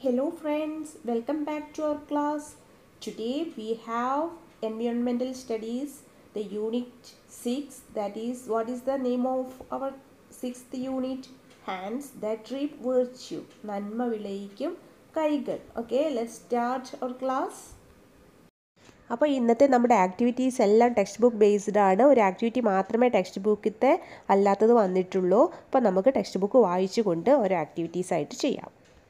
Hello friends, welcome back to our class. Today we have environmental studies, the unit 6 that is what is the name of our sixth unit? Hands that reap virtue. നന്മ വിളയിക്കും കൈകൾ okay let start our class അപ്പോൾ ഇന്നത്തെ നമ്മുടെ activities എല്ലാം text book based ആണ് ഒരു activity മാത്രമേ ടെക്സ്റ്റ് ബുക്കിത്തെ അല്ലാത്തത് വന്നിട്ടുള്ളൂ അപ്പോൾ നമുക്ക് ടെക്സ്റ്റ് ബുക്ക് വായിച്ചുകൊണ്ട് ഓരോ ആക്ടിവിറ്റീസ് ആയിട്ട് ചെയ്യാം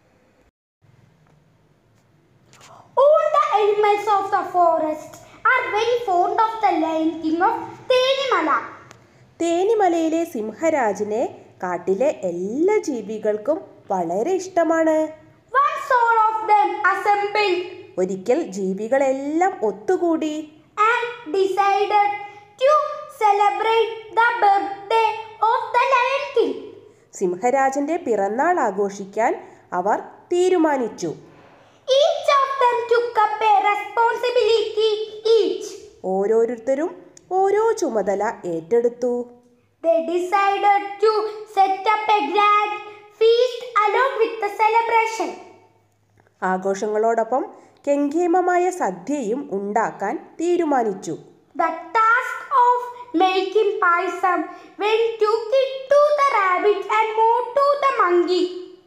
All the animals of the forest are very fond of the lion king of Tenimala. തേനിമലയിലെ സിംഹരാജനെ കാട്ടിലെ എല്ലാ ജീവികൾക്കും വളരെ ഇഷ്ടമാണ് Once all of them assembled ഒരിക്കൽ ജീവികളെല്ലാം ഒത്തുകൂടി and decided to celebrate the birthday of the lion king. സിംഹരാജന്റെ പിറന്നാൾ ആഘോഷിക്കാൻ അവർ തീരുമാനിച്ചു Each of them took up a responsibility each. ഓരോരുത്തരും ഓരോ ചുമതല ഏറ്റെടുത്തു They decided to set up a grand feast along with the celebration. ആഘോഷങ്ങളോടൊപ്പം കെങ്കേമമായ സദ്യയും ഉണ്ടാക്കാൻ തീരുമാനിച്ചു The task of making paisam went to Kittu the rabbit and Motu the monkey.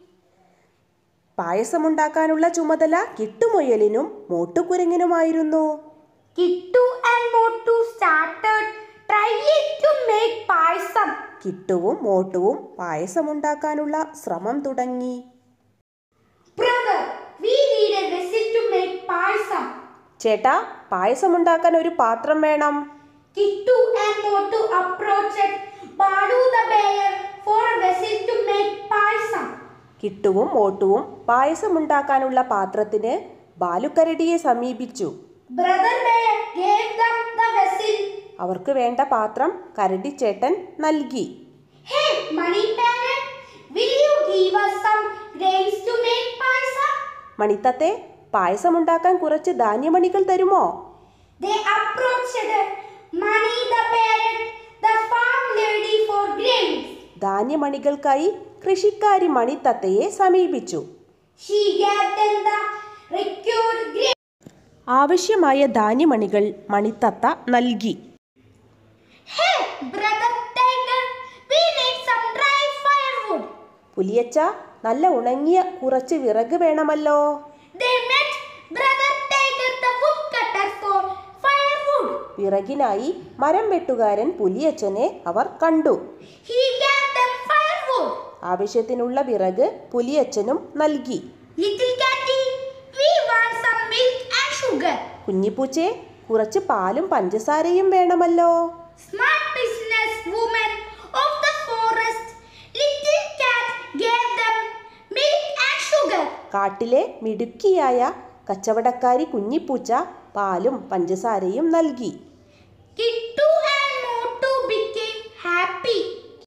പായസമുണ്ടാക്കാനുള്ള ചുമതല കിട്ടുമുയലിനും മോട്ടുകുരങ്ങിനുമായിരുന്നു Kittu and Motu started trying to make paisam. കിട്ടുവും മോട്ടുവും പായസമുണ്ടാക്കാനുള്ള ശ്രമം തുടങ്ങി Brother, we need a vessel to make paisam. ചേട്ടാ പായസമുണ്ടാക്കാൻ ഒരു പാത്രം വേണം Kittu and Motu approached Balu the bear for a vessel to make paisam. കിട്ടുവും മോട്ടുവും പായസമുണ്ടാക്കാനുള്ള പാത്രത്തിന് ബാലുക്കരടിയെ സമീപിച്ചു Brother bear gave them the vessel. അവർക്ക് വേണ്ട പാത്രം കരടിച്ചേട്ടൻ നൽകി Hey, money parrot, will you give us some grains to make paisam? മണിത്തത്തെ പായസമുണ്ടാക്കാൻ കുറച്ച് ധാന്യമണികൾ തരുമോ They approached Money the parrot, the farm lady for grains. ധാന്യമണികൾക്കായി കൃഷിക്കാരി മണിത്തത്തയെ സമീപിച്ചു She gave them the required grains. ആവശ്യമായ ധാന്യമണികൾ മണിത്തത്ത നൽകി Hey, brother tiger, we need some dry firewood. പുലിയച്ച നല്ല ഉണങ്ങിയ കുറച്ച് വിറക് വേണമല്ലോ They met brother tiger, the woodcutter, for firewood. വിറകിനായി മരം വെട്ടുകാരൻ പുലിയച്ചനെ അവർ കണ്ടു He gave them firewood. ആവശ്യത്തിനുള്ള വിറക് പുലിയച്ചനും നൽകി Little catty, we want some milk and sugar. കുഞ്ഞിപ്പൂച്ചെ കുറച്ച് പാലും പഞ്ചസാരയും വേണമല്ലോ Smart business woman of the forest, little cat gave them milk and sugar. കാട്ടിലെ മിടുക്കിയായ കച്ചവടക്കാരി കുഞ്ഞിപ്പൂച്ച പാലും പഞ്ചസാരയും നൽകി Kittu and Motu became happy.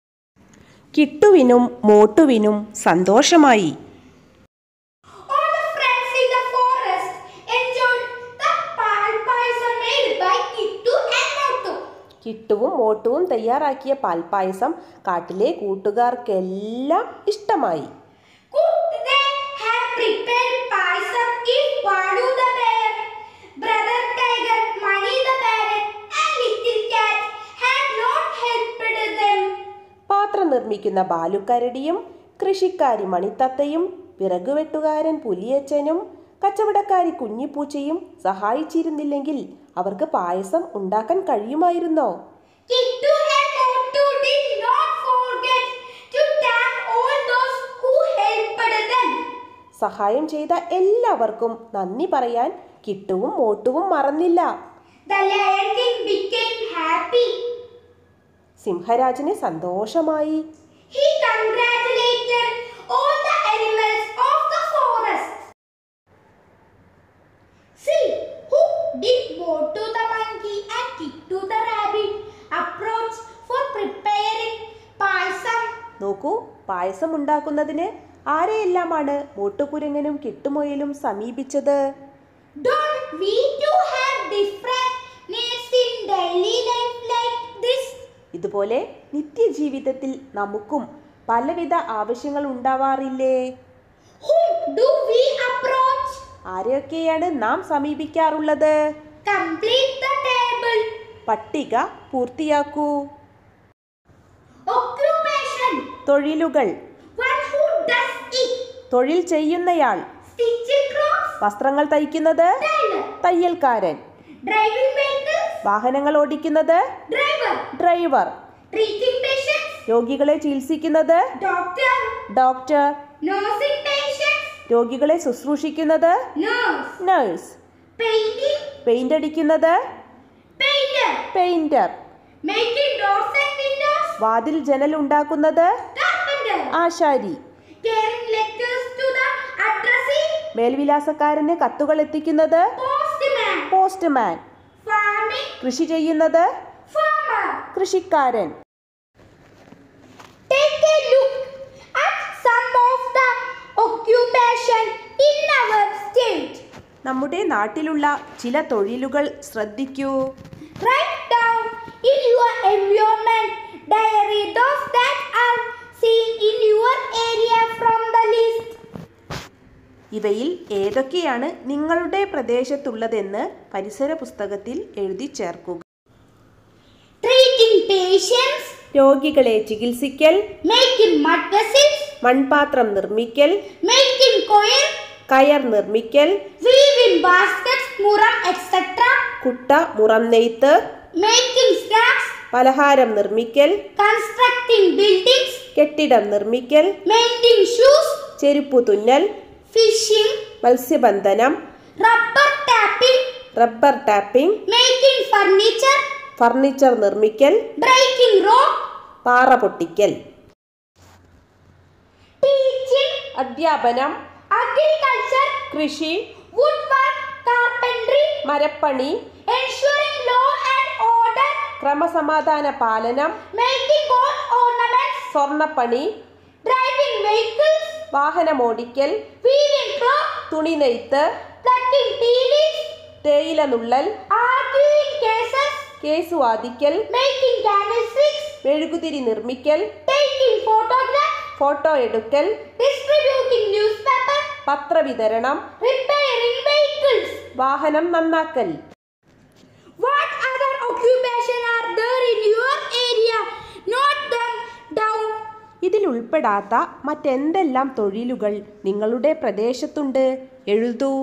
കിട്ടുവിനും മോട്ടുവിനും സന്തോഷമായി All the friends in the forest enjoyed the pal paisam made by Kittu and Motu. കിട്ടുവും മോട്ടുവും തയ്യാറാക്കിയ പാൽപ്പായസം കാട്ടിലെ കൂട്ടുകാർക്കെല്ലാം ഇഷ്ടമായി Could they have prepared paisam if Balu the bear, brother tiger, Mani the parrot, and little cat had not helped them? പാത്രം നിർമ്മിക്കുന്ന ബാലുക്കരടിയും കൃഷിക്കാരി മണിത്തത്തയും വിറകുവെട്ടുകാരൻ പുലിയച്ചനും കച്ചവടക്കാരി കുഞ്ഞിപ്പൂച്ചയും സഹായിച്ചിരുന്നില്ലെങ്കിൽ അവർക്ക് പായസം ഉണ്ടാക്കാൻ കഴിയുമായിരുന്നോ Kittu and Motu did not forget to thank all those who helped them. സഹായം ചെയ്ത എല്ലാവർക്കും നന്ദി പറയാൻ കിട്ടുവും മോട്ടുവും മറന്നില്ല The Lion King became happy. സിംഹരാജന് സന്തോഷമായി He congratulated all the animals of the forest. See who did Motu the monkey and Kittu the rabbit approach for preparing paisam. നോക്കൂ പായസം ഉണ്ടാക്കുന്നതിന് ആരെയെല്ലാമാണ് മോട്ടുകുരങ്ങനും കിട്ടുമൊയിലും സമീപിച്ചത് Don't we too have different needs in daily life like this? ഇതുപോലെ നിത്യജീവിതത്തിൽ നമുക്കും പലവിധ ആവശ്യങ്ങൾ ഉണ്ടാവാറില്ലേ Whom do we approach? ആരെയൊക്കെയാണ് നാം സമീപിക്കാറുള്ളത് Complete the table. പട്ടിക പൂർത്തിയാക്കൂ Occupation. തൊഴിലുകൾ One who does it. തൊഴിൽ ചെയ്യുന്നയാൾ Stitching clothes. വസ്ത്രങ്ങൾ തയ്ക്കുന്നത് Tailor. തയ്യൽക്കാരൻ Driving vehicles. വാഹനങ്ങൾ ഓടിക്കുന്നത് Driver. Driver Treating patients. രോഗികളെ ചികിത്സിക്കുന്നത് Doctor. Doctor Nursing patients. രോഗികളെ ശുശ്രൂഷിക്കുന്നത് Nurse. Nurse Painting. പെയിന്റ് അടിക്കുന്നത് Painter. Painter Making doors and windows. വാതിൽ ജനൽ ഉണ്ടാക്കുന്നത് Carpenter. ആശാരി Carrying letters to the addressee. മേൽവിലാസക്കാരന് കത്തുകൾ എത്തിക്കുന്നത് Postman. Postman Farming. കൃഷി ചെയ്യുന്നത് Farmer. കൃഷിക്കാരൻ Take a look at some of the occupation in our state. നമ്മുടെ നാട്ടിലുള്ള ചില തൊഴിലുകൾ ശ്രദ്ധിക്കൂ Write down in your environment diary those that are seen in your area from the list. ഇവയിൽ ഏതൊക്കെയാണ് നിങ്ങളുടെ പ്രദേശത്തുള്ളതെന്ന് പരിസര പുസ്തകത്തിൽ എഴുതി ചേർക്കുക Treating patients, രോഗികളെ ചികിത്സിക്കൽ making mud vessels, മൺപാത്രം നിർമ്മിക്കൽ making coil, കയർ നിർമ്മിക്കൽ weaving baskets, muram, etc. കുട്ട മുറം നെയ്ത്ത് Making snacks, പലഹാരം നിർമ്മിക്കൽ constructing buildings, കെട്ടിടം നിർമ്മിക്കൽ mending shoes, ചെരുപ്പു തുന്നൽ fishing, മത്സ്യബന്ധനം rubber tapping, rubber tapping making furniture, furniture നിർമ്മിക്കൽ breaking rock, പാറ പൊട്ടിക്കൽ teaching, അധ്യാപനം agriculture, കൃഷി woodwork, carpentry, മരപ്പണി ensuring law and order, ക്രമസമാധാന പാലനം making gold ornaments, സ്വർണ്ണപ്പണി driving vehicles, വാഹനമോടിക്കൽ weaving cloth, തുണി നെയ്ത്ത് plucking tea leaves, തേയില നുള്ളൽ arguing cases, കേസ് വാദിക്കൽ making candlesticks, മെഴുകുതിരി നിർമ്മിക്കൽ taking photographs, ഫോട്ടോ എടുക്കൽ distributing newspaper, പത്രവിതരണം repairing vehicles. വാഹനം നന്നാക്കൽ What other occupation are there in your area? Note them down. ഇതിൽ ഉൾപ്പെടാത്ത മറ്റെന്തെല്ലാം തൊഴിലുകൾ നിങ്ങളുടെ പ്രദേശത്തുണ്ട് എഴുതൂ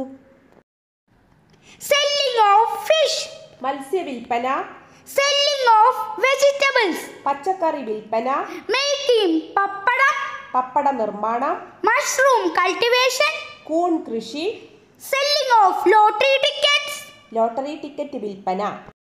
Selling of fish, മത്സ്യവിൽപ്പന selling of vegetables, പച്ചക്കറി വിൽപ്പന making pappada, പപ്പട നിർമ്മാണം mushroom cultivation, കൂൺ കൃഷി selling of lottery tickets. Lottery ticket വിൽപ്പന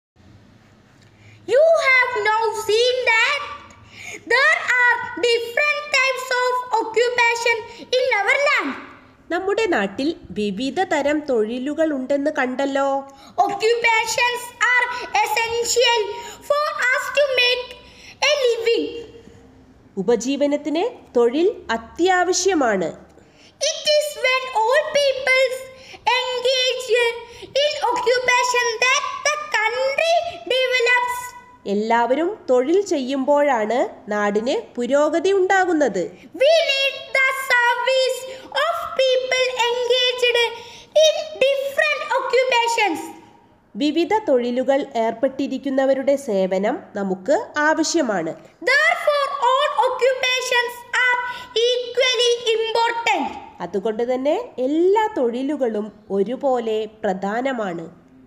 You have now seen that there are different types of occupation in our land. നമ്മുടെ നാട്ടിൽ വിവിധ തരം തൊഴിലുകൾ ഉണ്ടെന്ന് കണ്ടല്ലോ Occupations are essential for us to make a living. ഉപജീവനത്തിന് തൊഴിൽ അത്യാവശ്യമാണ് It is when all peoples engage in occupation that the country develops. എല്ലാവരും തൊഴിൽ ചെയ്യുമ്പോഴാണ് നാടിന് പുരോഗതി ഉണ്ടാകുന്നത് We need the service of people engaged in different occupations. വിവിധ തൊഴിലുകൾ ഏർപ്പെട്ടിരിക്കുന്നവരുടെ സേവനം നമുക്ക് ആവശ്യമാണ് Therefore, all occupations are equally important. അതുകൊണ്ട് തന്നെ എല്ലാ തൊഴിലുകളും ഒരുപോലെ പ്രധാനമാണ്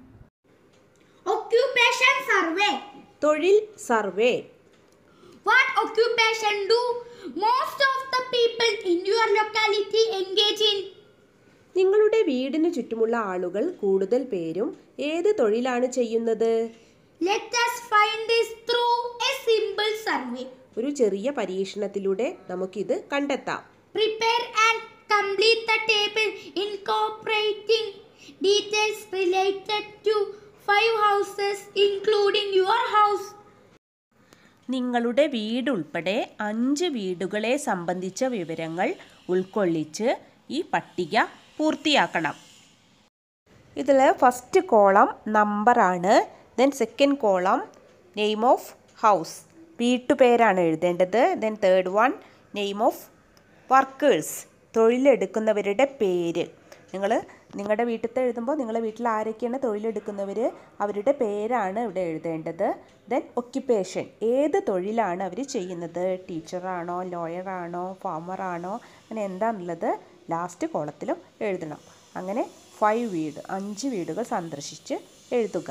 Occupation survey. തൊഴിൽ survey What occupation do most of the people in your locality engage in? നിങ്ങളുടെ വീടിന് ചുറ്റുമുള്ള ആളുകൾ കൂടുതൽ പേരും ഏത് തൊഴിലാണ് ചെയ്യുന്നത് Let us find this through a simple survey. ഒരു ചെറിയ പരീക്ഷണത്തിലൂടെ നമുക്കിത് കണ്ടെത്താം Prepare and complete the table incorporating details related to five houses including your house. നിങ്ങളുടെ വീടുൾപ്പെടെ അഞ്ച് വീടുകളെ സംബന്ധിച്ച വിവരങ്ങൾ ഉൾക്കൊള്ളിച്ച് ഈ പട്ടിക പൂർത്തിയാക്കണം ഇതിൽ ഫസ്റ്റ് കോളം നമ്പറാണ് then second column name of house വീട്ടുപേരാണ് എഴുതേണ്ടത് then third one name of workers തൊഴിലെടുക്കുന്നവരുടെ പേര് നിങ്ങൾ നിങ്ങളുടെ വീട്ടിലത്തെ എഴുതുമ്പോൾ നിങ്ങളുടെ വീട്ടിൽ ആരൊക്കെയാണ് തൊഴിലെടുക്കുന്നവർ അവരുടെ പേരാണ് ഇവിടെ എഴുതേണ്ടത് ദെൻ ഒക്യുപ്പേഷൻ ഏത് തൊഴിലാണ് അവർ ചെയ്യുന്നത് ടീച്ചറാണോ ലോയറാണോ ഫാമറാണോ അങ്ങനെ എന്താണെന്നുള്ളത് ലാസ്റ്റ് കോളത്തിലും എഴുതണം അങ്ങനെ ഫൈവ് വീട് അഞ്ച് വീടുകൾ സന്ദർശിച്ച് എഴുതുക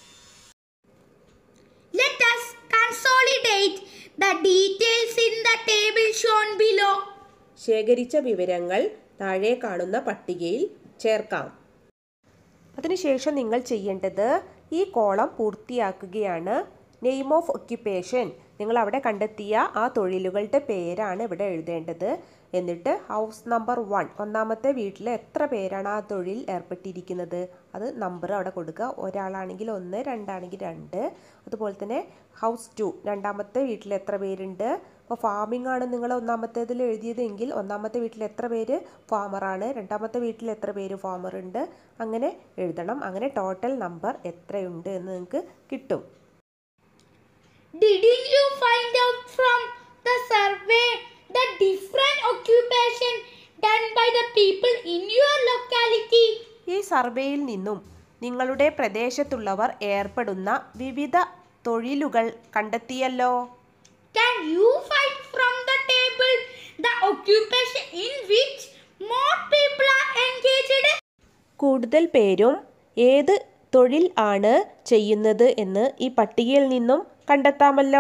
Let us consolidate the details in the table shown below. ശേഖരിച്ച വിവരങ്ങൾ താഴെ കാണുന്ന പട്ടികയിൽ ചേർക്കാം അതിനുശേഷം നിങ്ങൾ ചെയ്യേണ്ടത് ഈ കോളം പൂർത്തിയാക്കുകയാണ് നെയിം ഓഫ് ഒക്യുപ്പേഷൻ നിങ്ങൾ അവിടെ കണ്ടെത്തിയ ആ തൊഴിലുകളുടെ പേരാണ് ഇവിടെ എഴുതേണ്ടത് എന്നിട്ട് ഹൗസ് നമ്പർ വൺ ഒന്നാമത്തെ വീട്ടിൽ എത്ര പേരാണ് ആ തൊഴിൽ ഏർപ്പെട്ടിരിക്കുന്നത് അത് നമ്പർ അവിടെ കൊടുക്കുക ഒരാളാണെങ്കിൽ ഒന്ന് രണ്ടാണെങ്കിൽ രണ്ട് അതുപോലെ തന്നെ ഹൗസ് ടു രണ്ടാമത്തെ വീട്ടിൽ എത്ര പേരുണ്ട് അപ്പോൾ ഫാമിംഗ് ആണ് നിങ്ങൾ ഒന്നാമത്തേതിൽ എഴുതിയതെങ്കിൽ ഒന്നാമത്തെ വീട്ടിൽ എത്ര പേര് ഫാമറാണ് രണ്ടാമത്തെ വീട്ടിൽ എത്ര പേര് ഫാമർ ഉണ്ട് അങ്ങനെ എഴുതണം അങ്ങനെ ടോട്ടൽ നമ്പർ എത്രയുണ്ട് എന്ന് നിങ്ങൾക്ക് കിട്ടും Didn't you find out from the survey the different occupation done by the people in your locality? ഈ സർവേയിൽ നിന്നും നിങ്ങളുടെ പ്രദേശത്തുള്ളവർ ഏർപ്പെടുന്ന വിവിധ തൊഴിലുകൾ കണ്ടെത്തിയല്ലോ Can you find from the table the occupation in which more people are engaged? കൂടുതൽ പേരും ഏത് തൊഴിൽ ആണ് ചെയ്യുന്നത് എന്ന് ഈ പട്ടികയിൽ നിന്നും കണ്ടെത്താമല്ലോ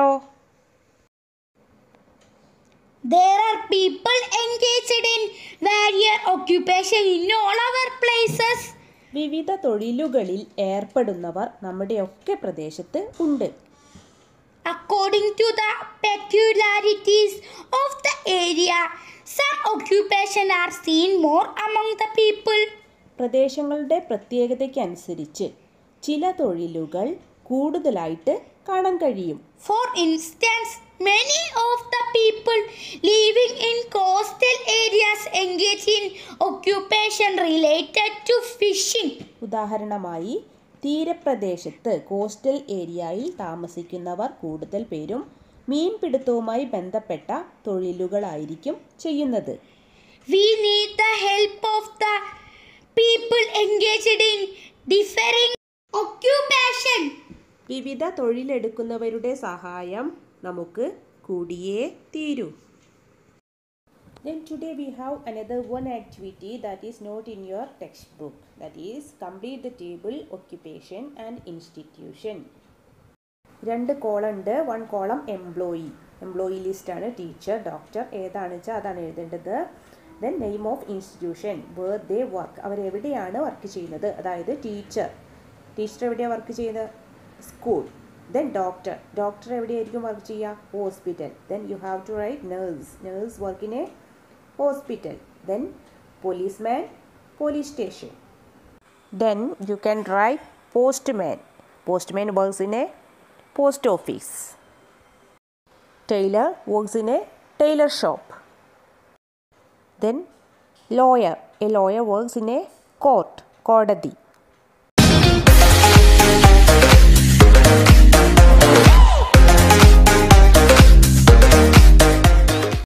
There are people engaged in various occupation in all our places. വിവിധ തൊഴിലുകളിൽ ഏർപ്പെടുന്നവർ നമ്മുടെയൊക്കെ പ്രദേശത്ത് ഉണ്ട് According to the peculiarities of the area, some occupation are seen more among the people. പ്രദേശങ്ങളുടെ പ്രത്യേകതയ്ക്കനുസരിച്ച് ചില തൊഴിലുകൾ കൂടുതലായിട്ട് കാണാൻ കഴിയും For instance, many of the people living in coastal areas engage in occupation related to fishing. ഉദാഹരണമായി തീരപ്രദേശത്ത് coastal ഏരിയയിൽ താമസിക്കുന്നവർ കൂടുതൽ പേരും മീൻപിടുത്തവുമായി ബന്ധപ്പെട്ട തൊഴിലുകളായിരിക്കും ചെയ്യുന്നത് We need the help of the people engaged in differing occupation. വിവിധ തൊഴിലെടുക്കുന്നവരുടെ സഹായം നമുക്ക് കൂടിയേ തീരൂ Then today we have another one activity that is not in your textbook. That is complete the table, occupation and institution. രണ്ട് column ഉണ്ട് one column employee employee list ആണ് teacher doctor ഏതാണ് വെച്ചാൽ അതാണ് എഴുതേണ്ടത് then name of institution where they work അവരെവിടെയാണ് work ചെയ്യുന്നത് അതായത് ടീച്ചർ ടീച്ചർ എവിടെയാണ് വർക്ക് ചെയ്യുന്നത് സ്കൂൾ ദെൻ ഡോക്ടർ ഡോക്ടർ എവിടെയായിരിക്കും വർക്ക് ചെയ്യുക hospital then you have to write nurse nurse work in a hospital then policeman police station Then you can write postman. Postman works in a post office. Tailor works in a tailor shop. Then lawyer. A lawyer works in a court. കോടതി